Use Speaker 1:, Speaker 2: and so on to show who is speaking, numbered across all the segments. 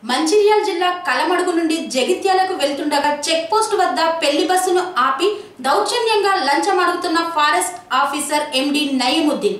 Speaker 1: మంచిర్యాల జిల్లా కలమడుగు నుండి జగిత్యాలకు వెళ్తుండగా చెక్ పోస్ట్ వద్ద పెళ్లి బస్సును ఆపి దౌర్జన్యంగా లంచం అడుగుతున్న ఫారెస్ట్ ఆఫీసర్ ఎండి నయీముద్దీన్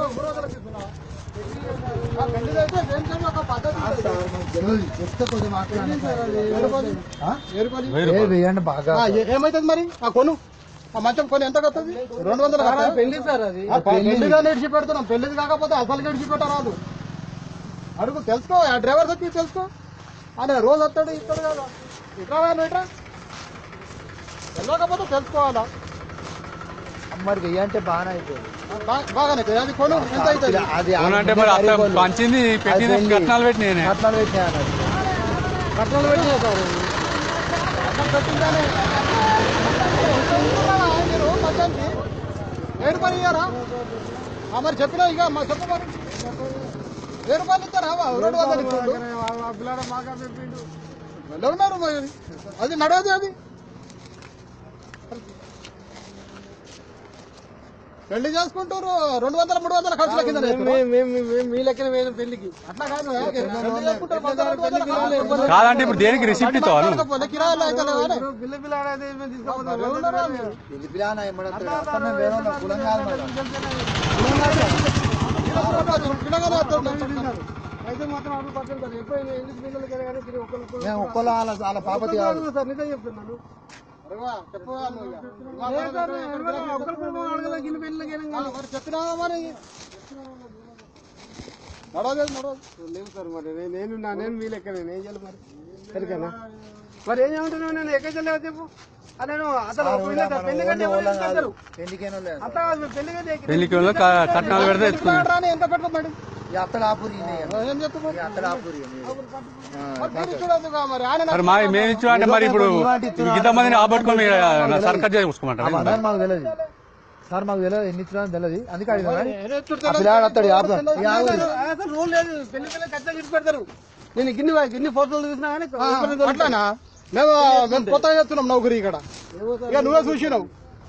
Speaker 2: వేయండి బాగా
Speaker 3: ఏమైతుంది మరి ఆ కొను ఆ మంచం కొని ఎంత కత్తది రెండు వందల పెళ్లి సార్ అది పెళ్లిగా నేర్చి పెడుతున్నాం పెళ్లిది కాకపోతే అసలు నేర్చి పెట్టరాదు అడుగు తెలుసుకో ఆ డ్రైవర్ దగ్గర తెలుసుకో అనే రోజు వస్తాడు ఇస్తాడు కదా ఇట్రా నువ్వు ఇట్రా వెళ్ళకపోతే తెలుసుకోవాలా
Speaker 2: మరి వెయ్యంటే బాగానే అయిపోయింది
Speaker 3: బా- బాగానే అవుతుంది. అది కొను ఎంత అవుతుంది
Speaker 2: అది
Speaker 4: అవునంటే మరి అత్త పంచింది పెట్టింది కట్నాలు పెట్టి నేనే
Speaker 2: కట్నాలు పెట్టినా అన్నది
Speaker 3: కట్నాలు పెట్టినా సార్ కట్నాలు పెట్టిందానే ఉంటున్నారా మీరు మధ్యానికి ఏడు పని ఇయ్యారా ఆ, మరి చెప్పినా ఇక మా చెప్పు మరి ఏడు రూపాయలు ఇస్తారా వా, రెండు వందలు ఇస్తుండు. ఎలా ఉన్నారు మరి అది నడవదు అది పెళ్లి చేసుకుంటారు రెండు వందల మూడు వందల ఖర్చుల కింద మీ లెక్కన పెళ్లికి అట్లా కాదు పెళ్లి చేసుకుంటారు వంద, రెండు వందల ఖర్చుల కింద.
Speaker 4: కాదంటే ఇప్పుడు దేనికి రిసిప్ట్ ఇస్తావా నువ్వు?
Speaker 3: మాట్లాడకపోతే కిరాయిలు అయితే లేవా? మరి ఎవరున్నారు వాళ్ళు?
Speaker 2: ఇది పిలానా ఏమడతాడు అసలు మేము వేరే వాళ్ళం, కులం కాదు మేడం
Speaker 3: పిల్లగానే వస్తాడు.
Speaker 2: మేము ఒక్కలో వాళ్ళ వాళ్ళ పాపతి కాదు
Speaker 3: అరవా, చెప్పవా నువ్వు ఇక. ఆ, మరి చెప్పినావా మరి నడవలేదు నడవదు
Speaker 5: లేవు సార్ మరి నేను నేను నా- నేను మీ లెక్క నేను ఏం చేయాలి మరి సరికనా మరి ఏం చేయమంటున్నావు నేను ఎక్కడ చేయలేవు చెప్పు ఆ నేను అసలు పెళ్లి పెళ్లి కంటే ఎవరు ఎందుకు పెడతారు?
Speaker 2: పెళ్లికేనో లేదు
Speaker 5: అంతా కాదు, పెళ్లి కంటే ఎక్కడ-
Speaker 4: పెళ్లికి వెళ్ళి క- కట్నాలు పెడితే ఎత్తుకున్నాడు
Speaker 3: రాని ఎంత పెట్టుకోమడి
Speaker 2: ఈ అత్తడు ఆపురి
Speaker 3: ఏం చెప్తున్నారు
Speaker 2: ఈ అత్తడు ఆపురి
Speaker 3: మరి మీరు చూడొద్దుగా మరి ఆయన
Speaker 4: మరి మా మేము ఇచ్చు అంటే మరి ఇప్పుడు ఇంతమందిని ఆపట్టుకొని నా సర్కట్ చేసుకోమంటారు
Speaker 2: మాకు తెలియదు సార్ మాకు తెలియదు ఎన్ని ఇచ్చినా తెలియదు అందుకే అడిగినా కానీ ఆ పిల్లాడు వస్తాడు ఈ ఆపుదాం ఈ ఆగురి.
Speaker 5: అసలు రూల్ లేదు పెళ్లి పిల్లలు ఖచ్చితంగా ఇచ్చి పెడతారు నేను గిన్ని గిన్ని ఫోటోలు చూసినా కానీ
Speaker 3: ఆ, అట్లానా మేము మేము కొత్తగా చేస్తున్నాం నౌకరీ ఇక్కడ ఇక నువ్వే చూసినావు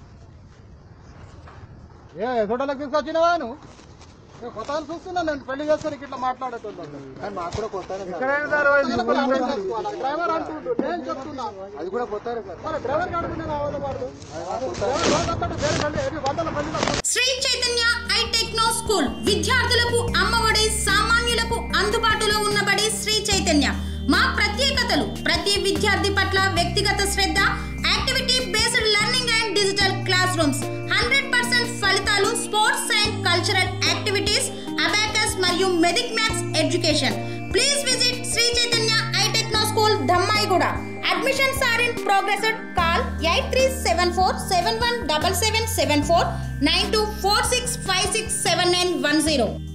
Speaker 3: ఏ ఫోటోలకు తీసుకొచ్చినావా నువ్వు ఏ కొత్తగా చూస్తున్నా నేను పెళ్లి చేస్తాను ఇట్లా మాట్లాడేటోళ్ళు
Speaker 2: కానీ మాకు కూడా కొత్త
Speaker 5: ఎక్కడైనా సార్
Speaker 3: డ్రైవర్ అంటుండు నేను చెప్తున్నా
Speaker 2: అది కూడా కొత్త సార్
Speaker 3: మరి డ్రైవర్ కడుపునే రావాలి వాడు డ్రైవర్ రోజు వస్తాడు, వేరే పెళ్లి, ఎన్ని వందల పెళ్లిలో
Speaker 1: Sri Chaitanya I techno school విద్యార్థులకు అమ్మఒడి సామాన్యులకు అందుబాటులో ఉన్నబడి శ్రీ చైతన్య మా ప్రత్యేకతలు ప్రతి విద్యార్థి పట్ల వ్యక్తిగత శ్రద్ధ activity based learning and digital classrooms hundred percent ఫలితాలు sports and cultural activities abacus మరియు మెదిక్ maths education please visit Sri Chaitanya I techno school Dammaiguda admissions are in progress call eight three seven four seven one double seven seven four nine two four six five six seven nine one zero